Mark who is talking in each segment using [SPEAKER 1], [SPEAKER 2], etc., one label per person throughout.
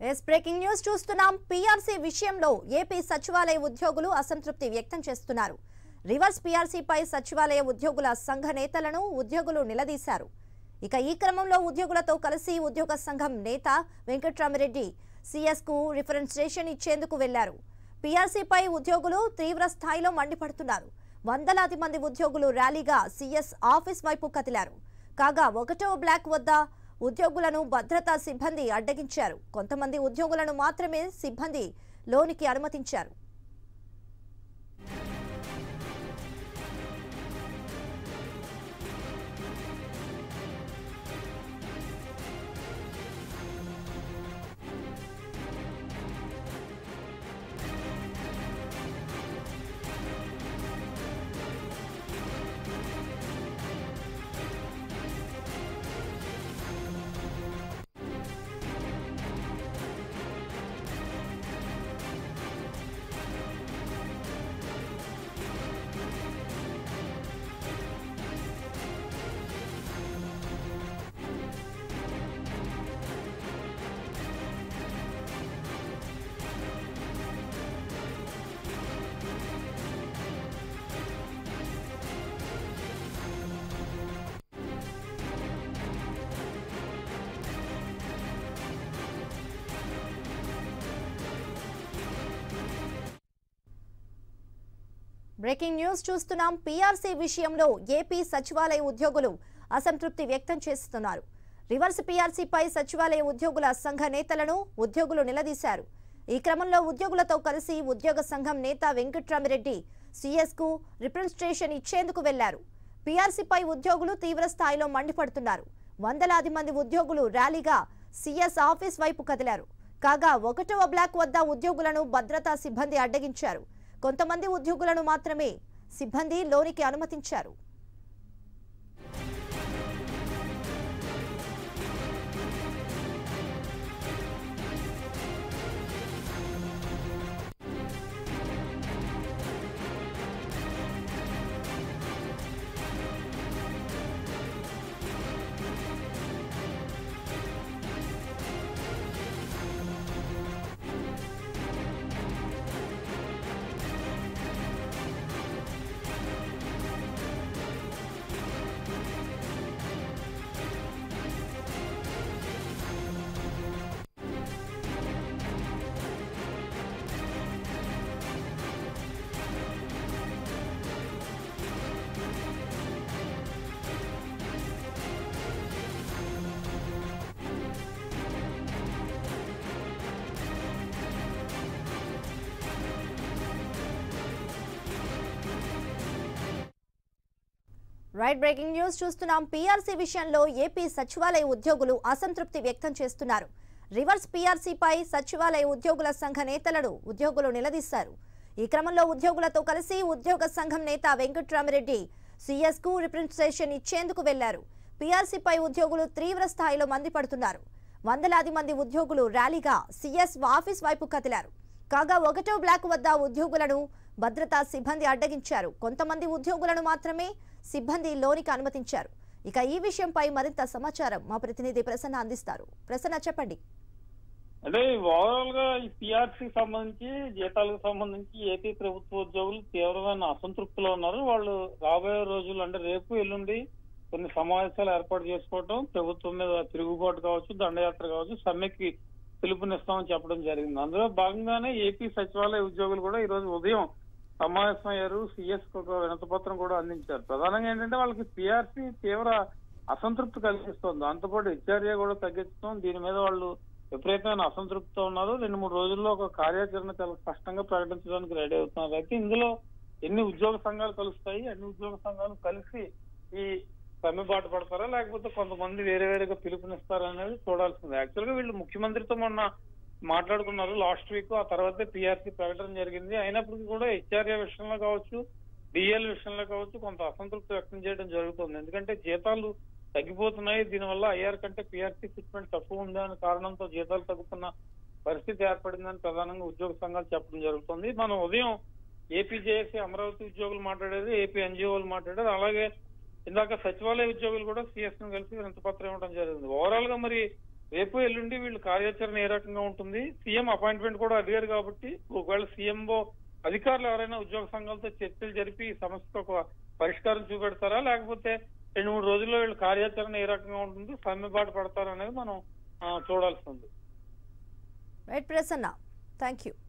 [SPEAKER 1] yes breaking news చూస్తున్నాం PRC విషయంలో AP సచివాలయ ఉద్యోగులు అసంతృప్తి వ్యక్తం చేస్తున్నారు రివర్స్ పీఆర్సీపై సచివాలయ ఉద్యోగుల సంఘ నేతలను ఉద్యోగులు నిలదీశారు ఇక ఈ క్రమంలో ఉద్యోగులతో కలిసి ఉద్యోగ సంఘం నేత వెంకట్రామిరెడ్డి సిఎస్ కు రిఫరెన్స్టేషన్ ఇచ్చేందుకు వెళ్లారు పీఆర్సీపై ఉద్యోగులు తీవ్ర స్థాయిలో మండిపడుతున్నారు వందలాది మంది ఉద్యోగులు ర్యాలీగా సీఎస్ ఆఫీస్ వైపు కదిలారు కాగా ఒకటో బ్లాక్ వద్ద ఉద్యోగులను భద్రతా సిబ్బంది అడ్డగించారు కొంతమంది ఉద్యోగులను మాత్రమే సిబ్బంది లోనికి అనుమతించారు బ్రేకింగ్ న్యూస్ చూస్తున్నాం పీఆర్సీ విషయంలో ఏపీ సచివాలయ ఉద్యోగులు అసంతృప్తి వ్యక్తం చేస్తున్నారు రివర్స్ పీఆర్సీపై సచివాలయ ఉద్యోగుల సంఘ నేతలను ఉద్యోగులు నిలదీశారు ఈ క్రమంలో ఉద్యోగులతో కలిసి ఉద్యోగ సంఘం నేత వెంకట్రామిరెడ్డి సిఎస్ కు రిప్రజెంటేషన్ ఇచ్చేందుకు వెళ్లారు పీఆర్సీపై ఉద్యోగులు తీవ్ర స్థాయిలో మండిపడుతున్నారు వందలాది మంది ఉద్యోగులు ర్యాలీగా సిఎస్ ఆఫీస్ వైపు కదిలారు కాగా ఒకటవ బ్లాక్ వద్ద ఉద్యోగులను భద్రతా సిబ్బంది అడ్డగించారు కొంతమంది ఉద్యోగులను మాత్రమే సిబ్బంది లోనికి అనుమతించారు రైట్ బ్రేకింగ్ న్యూస్ చూస్తున్నాం పీఆర్సీ విషయంలో ఏపీ సచివాలయ ఉద్యోగులు అసంతృప్తి వ్యక్తం చేస్తున్నారు రివర్స్ పీఆర్సీపై సచివాలయ ఉద్యోగుల సంఘ నేతలను ఉద్యోగులు నిలదీశారు ఈ క్రమంలో ఉద్యోగులతో కలిసి ఉద్యోగ సంఘం నేత వెంకట్రామిరెడ్డి సిఎస్ కు రిప్రజెంటేషన్ ఇచ్చేందుకు వెళ్లారు పీఆర్సీపై ఉద్యోగులు తీవ్ర స్థాయిలో మండిపడుతున్నారు వందలాది మంది ఉద్యోగులు ర్యాలీగా సిఎస్ ఆఫీస్ వైపు కదిలారు కాగా ఒకటో బ్లాక్ వద్ద ఉద్యోగులను భద్రతా సిబ్బంది అడ్డగించారు కొంతమంది ఉద్యోగులను మాత్రమే సిబ్బంది లోనికి అనుమతించారు ఇక ఈ విషయంపై మరింత సమాచారం మా ప్రతినిధి ప్రసన్న అందిస్తారు ప్రసన్న చెప్పండి
[SPEAKER 2] అంటే ఓవరాల్ గా ఈ పిఆర్సీ సంబంధించి జీతాలకు సంబంధించి ఏపీ ప్రభుత్వ ఉద్యోగులు తీవ్రమైన అసంతృప్తిలో ఉన్నారు వాళ్ళు రాబోయే రోజులు అంటే రేపు ఎల్లుండి కొన్ని సమావేశాలు ఏర్పాటు చేసుకోవటం ప్రభుత్వం మీద తిరుగుబాటు కావచ్చు దండయాత్ర కావచ్చు సమ్మెకి పిలుపునిస్తామని చెప్పడం జరిగింది అందులో భాగంగానే ఏపీ సచివాలయ ఉద్యోగులు కూడా ఈ రోజు ఉదయం సమావేశమయ్యారు సిఎస్ కు ఒక వినతిపత్రం కూడా అందించారు ప్రధానంగా ఏంటంటే వాళ్ళకి పిఆర్సీ తీవ్ర అసంతృప్తి కలిగిస్తుంది దాంతోపాటు హెచ్ఆర్ఏ కూడా తగ్గించడం దీని మీద వాళ్ళు విపరీతమైన అసంతృప్తితో ఉన్నారు రెండు మూడు రోజుల్లో ఒక కార్యాచరణ చాలా స్పష్టంగా ప్రకటించడానికి రెడీ అవుతున్నారు అయితే ఇందులో ఎన్ని ఉద్యోగ సంఘాలు కలుస్తాయి అన్ని ఉద్యోగ సంఘాలు కలిసి ఈ సమ్మె బాట పడతారా లేకపోతే కొంతమంది వేరే వేరేగా పిలుపునిస్తారా అనేది చూడాల్సింది యాక్చువల్ గా వీళ్ళు ముఖ్యమంత్రితో మొన్న మాట్లాడుకున్నారు లాస్ట్ వీక్ ఆ తర్వాత పిఆర్సీ ప్రకటన జరిగింది అయినప్పటికీ కూడా హెచ్ఆర్ఏ విషయంలో కావచ్చు డిఎల్ విషయంలో కావచ్చు కొంత అసంతృప్తి వ్యక్తం చేయడం జరుగుతుంది ఎందుకంటే జీతాలు తగ్గిపోతున్నాయి దీనివల్ల ఐఆర్ కంటే పిఆర్సీ ఫిట్మెంట్ తక్కువ ఉంది అనే కారణంతో జీతాలు తగ్గుతున్న పరిస్థితి ఏర్పడిందని ప్రధానంగా ఉద్యోగ సంఘాలు చెప్పడం జరుగుతుంది మనం ఉదయం ఏపీ జేఏసీ అమరావతి ఉద్యోగులు మాట్లాడేది ఏపీ ఎన్జిఓలు మాట్లాడారు అలాగే ఇందాక సచివాలయ ఉద్యోగులు కూడా సిఎస్ ను కలిసి వినతిపత్రం ఇవ్వడం జరిగింది ఓవరాల్ గా మరి రేపు ఎల్లుండి వీళ్ళు కార్యాచరణ ఏ రకంగా ఉంటుంది సీఎం అపాయింట్మెంట్ కూడా అడిగారు కాబట్టి ఒకవేళ సీఎంఓ అధికారులు ఎవరైనా ఉద్యోగ సంఘాలతో చర్చలు జరిపి ఈ సమస్యకు ఒక పరిష్కారం చూపెడతారా లేకపోతే రెండు మూడు రోజుల్లో వీళ్ళు కార్యాచరణ ఏ రకంగా ఉంటుంది సమ్మెబాటు పడతారా అనేది మనం ఆ, చూడాల్సి ఉంది
[SPEAKER 1] రైట్ ప్రసన్న థ్యాంక్ యూ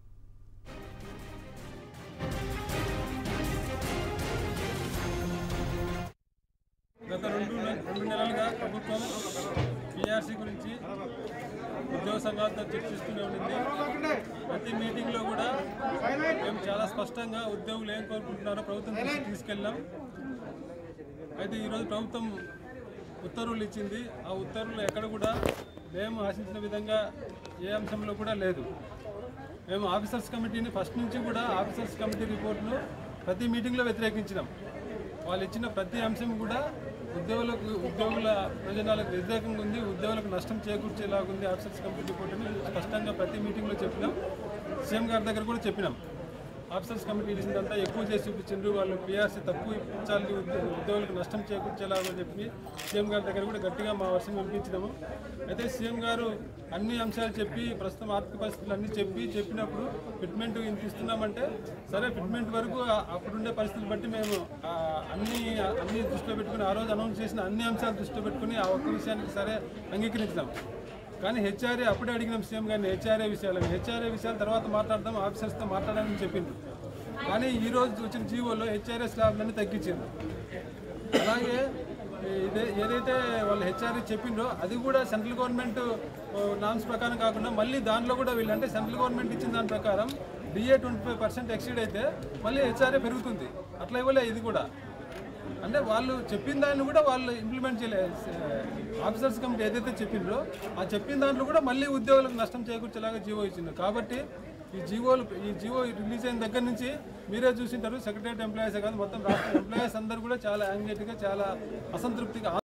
[SPEAKER 3] గత రెండు నె- రెండు నెలలుగా ప్రభుత్వం పిఆర్సీ గురించి ఉద్యోగ సంఘాలతో చర్చిస్తూనే ఉండింది ప్రతి మీటింగ్లో కూడా మేము చాలా స్పష్టంగా ఉద్యోగులు ఏం కోరుకుంటున్నారో ప్రభుత్వం దృష్టికి తీసుకెళ్ళాం అయితే ఈరోజు ప్రభుత్వం ఉత్తర్వులు ఇచ్చింది ఆ ఉత్తర్వులు ఎక్కడ కూడా మేము ఆశించిన విధంగా ఏ అంశంలో కూడా లేదు మేము ఆఫీసర్స్ కమిటీని ఫస్ట్ నుంచి కూడా ఆఫీసర్స్ కమిటీ రిపోర్ట్ను ప్రతి మీటింగ్లో వ్యతిరేకించినాం వాళ్ళు ఇచ్చిన ప్రతి అంశం కూడా ఉద్యోగులకు ఉద్యోగుల ప్రయోజనాలకు వ్యతిరేకంగా ఉంది ఉద్యోగులకు నష్టం చేకూర్చేలాగా ఉంది ఆఫీసర్స్ కమిటీ రిపోర్ట్ అని స్పష్టంగా ప్రతి మీటింగ్లో చెప్పినాం సీఎం గారి దగ్గర కూడా చెప్పినాం ఆఫీసర్స్ కమిటీ ఇచ్చిందంతా ఎక్కువ చేసి చూపించిండ్రు వాళ్ళు పీఆర్సీ తక్కువ ఇప్పించాలి ఉద్యో- ఉద్యోగులకు నష్టం చేకూర్చేలాగా చెప్పి సీఎం గారి దగ్గర కూడా గట్టిగా మా వర్షం వినిపించినాము అయితే సీఎం గారు అన్ని అంశాలు చెప్పి ప్రస్తుతం ఆర్థిక పరిస్థితులు అన్ని చెప్పి చెప్పినప్పుడు ఫిట్మెంట్ ఇంత ఇస్తున్నామంటే సరే ఫిట్మెంట్ వరకు ఆ- అప్పుడుండే పరిస్థితులు బట్టి మేము ఆ, అన్ని అన్ని దృష్టిలో పెట్టుకుని ఆ రోజు అనౌన్స్ చేసిన అన్ని అంశాలు దృష్టిలో పెట్టుకుని ఆ ఒక్క విషయానికి సరే అంగీకరించినాం కానీ హెచ్ఆర్ఏ అప్పుడే అడిగినాం సీఎం గారిని హెచ్ఆర్ఏ విషయాలు హెచ్ఆర్ఏ విషయాలు తర్వాత మాట్లాడదాం ఆఫీసర్స్తో మాట్లాడాలని చెప్పింది కానీ ఈ రోజు వచ్చిన జీవోలో హెచ్ఆర్ఏ స్లాబ్లన్నీ తగ్గించింది అలాగే ఇదే ఏదైతే వాళ్ళు హెచ్ఆర్ఏ చెప్పిండ్రో అది కూడా సెంట్రల్ గవర్నమెంట్ నామ్స్ ప్రకారం కాకుండా మళ్ళీ దాంట్లో కూడా వీళ్ళు అంటే సెంట్రల్ గవర్నమెంట్ ఇచ్చిన దాని ప్రకారం DA twenty five percent exceed అయితే మళ్ళీ హెచ్ఆర్ఏ పెరుగుతుంది అట్లా ఇవ్వలే ఇది కూడా అంటే వాళ్ళు చెప్పిన దాన్ని కూడా వాళ్ళు ఇంప్లిమెంట్ చేయలేదు ఆఫీసర్స్ కమిటీ ఏదైతే చెప్పిండ్రో ఆ చెప్పిన దాంట్లో కూడా మళ్ళీ ఉద్యోగులకు నష్టం చేకూర్చేలాగా జీవో ఇచ్చింది కాబట్టి ఈ జీవోలు ఈ జీవో రిలీజ్ అయిన దగ్గర నుంచి మీరే చూసింటారు సెక్రటరీ ఎంప్లాయీసే కాదు మొత్తం రాష్ట్ర ఎంప్లాయీస్ అందరూ కూడా చాలా యాంగ్జైటీగా చాలా అసంతృప్తిగా